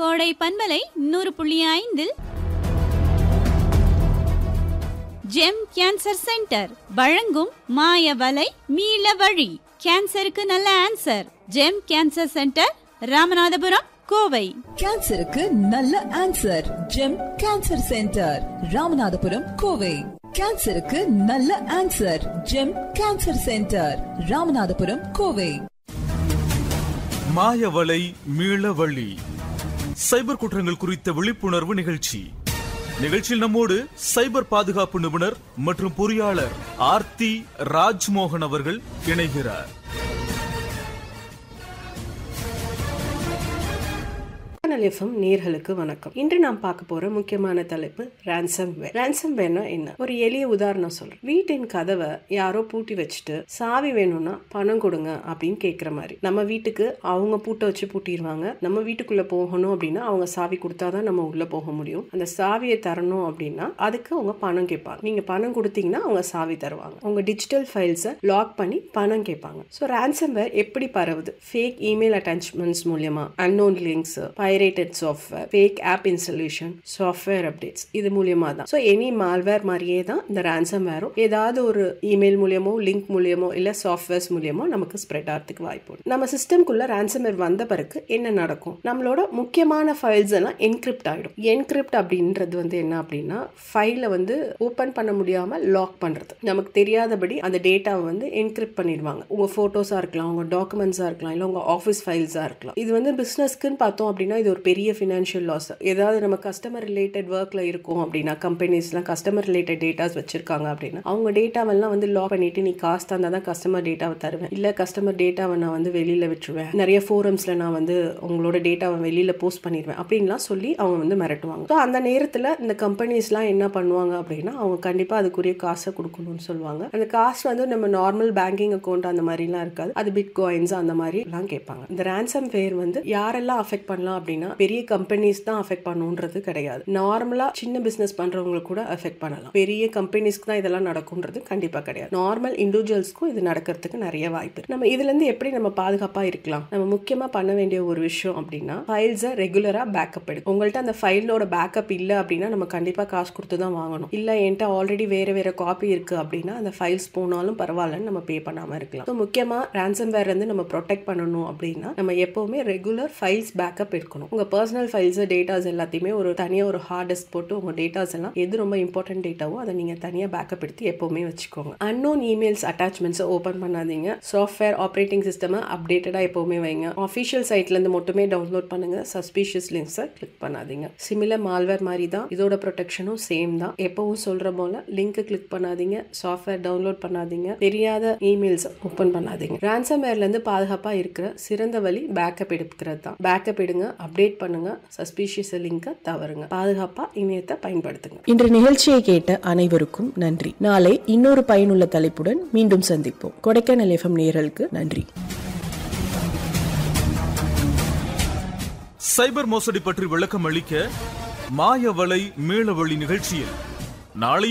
கோடை பண்பலை நூறு புள்ளி ஐந்தில் ஜெம் கேன்சர் சென்டர் வழங்கும் மாய வலை மீள வழி கேன்சருக்கு நல்ல answer Gem cancer centre Ramanathapuram Kovai கேன்சருக்கு நல்ல answer Gem cancer centre Ramanathapuram Kovai கேன்சருக்கு நல்ல answer Gem cancer centre Ramanathapuram Kovai மாயவலை மீளவழி சைபர் குற்றங்கள் குறித்த விழிப்புணர்வு நிகழ்ச்சி நிகழ்ச்சியில் நம்மோடு சைபர் பாதுகாப்பு நிபுணர் மற்றும் பொறியாளர் ஆர்த்தி ராஜ்மோகன் அவர்கள் இணைகிறார் சேனல் எஃப்எம் நேர்களுக்கு வணக்கம் இன்று நாம் பார்க்க போற முக்கியமான தலைப்பு ransom வேர் ransom வேர்னா என்ன ஒரு எளிய உதாரணம் சொல்றேன் வீட்டின் கதவை யாரோ பூட்டி வச்சுட்டு சாவி வேணும்னா பணம் கொடுங்க அப்படின்னு கேட்குற மாதிரி நம்ம வீட்டுக்கு அவங்க பூட்டை வச்சு பூட்டிடுவாங்க நம்ம வீட்டுக்குள்ள போகணும் அப்படின்னா அவங்க சாவி கொடுத்தாதான் நம்ம உள்ள போக முடியும் அந்த சாவியை தரணும் அப்படின்னா அதுக்கு அவங்க பணம் கேட்பாங்க நீங்க பணம் கொடுத்தீங்கன்னா அவங்க சாவி தருவாங்க உங்க டிஜிட்டல் ஃபைல்ஸை லாக் பண்ணி பணம் கேட்பாங்க ஸோ ransom வேர் எப்படி பரவுது ஃபேக் இமெயில் அட்டாச்மெண்ட்ஸ் மூலியமா unknown links pirated software fake app installation software updates இது மூலியமா தான் ஸோ எனி மால்வேர் மாதிரியே தான் இந்த ransom வேரும் ஏதாவது ஒரு இமெயில் மூலியமோ லிங்க் மூலியமோ இல்ல சாஃப்ட்வேர்ஸ் மூலியமோ நமக்கு ஸ்ப்ரெட் ஆகிறதுக்கு வாய்ப்பு உண்டு நம்ம சிஸ்டம்குள்ள ransomware வந்த பிறகு என்ன நடக்கும் நம்மளோட முக்கியமான ஃபைல்ஸ் எல்லாம் என்கிரிப்ட் ஆயிடும் என்கிரிப்ட் அப்படின்றது வந்து என்ன அப்படின்னா ஃபைலை வந்து ஓபன் பண்ண முடியாம லாக் பண்றது நமக்கு தெரியாதபடி அந்த டேட்டாவை வந்து என்கிரிப்ட் பண்ணிடுவாங்க உங்க போட்டோஸா இருக்கலாம் உங்க டாக்குமெண்ட்ஸா இருக்கலாம் இல்ல உங்க ஆஃபீஸ் ஃபைல்ஸா இருக்கலாம் இது வந்து பிசினஸ்க்குன்னு பார்த்தோம் அப்படின்னா இது ஒரு பெரிய ஃபினான்ஷியல் லாஸ் ஏதாவது நம்ம கஸ்டமர் ரிலேட்டட் ஒர்க்ல இருக்கும் அப்படின்னா கம்பெனிஸ்லாம் கஸ்டமர் ரிலேட்டட் டேட்டாஸ் வச்சிருக்காங்க அப்படின்னா அவங்க டேட்டாவெல்லாம் வந்து லாக் பண்ணிட்டு நீ காசு தந்தா தான் கஸ்டமர் டேட்டாவை தருவேன் இல்ல கஸ்டமர் டேட்டாவை நான் வந்து வெளியில விட்டுருவேன் நிறைய ஃபோரம்ஸ்ல நான் வந்து உங்களோட டேட்டாவை வெளியில போஸ்ட் பண்ணிடுவேன் அப்படின்லாம் சொல்லி அவங்க வந்து மிரட்டுவாங்க ஸோ அந்த நேரத்துல இந்த கம்பெனிஸ்லாம் என்ன பண்ணுவாங்க அப்படின்னா அவங்க கண்டிப்பா அதுக்குரிய காசை கொடுக்கணும்னு சொல்லுவாங்க அந்த காசு வந்து நம்ம நார்மல் பேங்கிங் அக்கௌண்ட் அந்த மாதிரிலாம் இருக்காது அது பிட் காயின்ஸ் அந்த மாதிரி எல்லாம் கேட்பாங்க இந்த ransom ஃபேர் வந்து யாரெல்லாம் அஃபெக்ட் பண்ணலாம் அப்படின்னா பெரிய கம்பெனிஸ் தான் அஃபெக்ட் பண்ணுன்றது கிடையாது நார்மலா சின்ன பிசினஸ் பண்றவங்களுக்கு கூட அஃபெக்ட் பண்ணலாம் பெரிய கம்பெனிஸ்க்கு தான் இதெல்லாம் நடக்கும்ன்றது கண்டிப்பா கிடையாது நார்மல் இண்டிவிஜுவல்ஸ்க்கும் இது நடக்கிறதுக்கு நிறைய வாய்ப்பு இருக்கு. நம்ம இதுல இருந்து எப்படி நம்ம பாதுகாப்பா இருக்கலாம் நம்ம முக்கியமா பண்ண வேண்டிய ஒரு விஷயம் அப்படின்னா ஃபைல்ஸை ரெகுலரா பேக்கப் எடுக்கும் உங்கள்ட்ட அந்த ஃபைலோட பேக்கப் இல்ல அப்படின்னா நம்ம கண்டிப்பா காசு கொடுத்து தான் வாங்கணும் இல்ல என்கிட்ட ஆல்ரெடி வேற வேற காப்பி இருக்கு அப்படின்னா அந்த ஃபைல்ஸ் போனாலும் பரவாயில்லன்னு நம்ம பே பண்ணாம இருக்கலாம் ஸோ முக்கியமா ransomware இருந்து நம்ம ப்ரொடெக்ட் பண்ணணும் அப்படின்னா நம்ம எப்பவுமே ரெகுலர் ஃபைல்ஸ் பேக்கப் எடுக்கணும் உங்க பர்சனல் ஃபைல்ஸ் டேட்டாஸ் எல்லாத்தையுமே ஒரு தனியா ஒரு ஹார்ட் டிஸ்க் போட்டு உங்க டேட்டாஸ் எல்லாம் எது ரொம்ப இம்பார்ட்டன்ட் டேட்டாவோ அதை நீங்க தனியா பேக்கப் எடுத்து எப்பவுமே வச்சுக்கோங்க அன்னோன் இமெயில்ஸ் அட்டாச்மெண்ட்ஸை ஓப்பன் பண்ணாதீங்க சாஃப்ட்வேர் ஆப்ரேட்டிங் சிஸ்டம் அப்டேட்டடா எப்பவுமே வைங்க அஃபிஷியல் சைட்ல இருந்து மட்டுமே டவுன்லோட் பண்ணுங்க சஸ்பீஷியஸ் லிங்க்ஸை கிளிக் பண்ணாதீங்க சிமிலர் மால்வேர் மாதிரி தான் இதோட ப்ரொடெக்ஷனும் சேம் தான் எப்பவும் சொல்ற போல லிங்க் கிளிக் பண்ணாதீங்க சாஃப்ட்வேர் டவுன்லோட் பண்ணாதீங்க தெரியாத இமெயில்ஸ் ஓப்பன் பண்ணாதீங்க ransomwareல இருந்து பாதுகாப்பா இருக்கிற சிறந்த வழி பேக்கப் எடுக்கிறது தான் பேக்கப் எடுங்க அப்டேட் பண்ணுங்க சஸ்பீஷியஸ் லிங்கை தவறுங்க பாதுகாப்பா இணையத்தை பயன்படுத்துங்க இன்று நிகழ்ச்சியை கேட்ட அனைவருக்கும் நன்றி நாளை இன்னொரு பயனுள்ள தலைப்புடன் மீண்டும் சந்திப்போம் கொடைக்கானல் எஃப்எம் நேயர்களுக்கு நன்றி சைபர் மோசடி பற்றி விளக்கம் அளிக்க மாயவலை மீளவழி நிகழ்ச்சியில் நாளை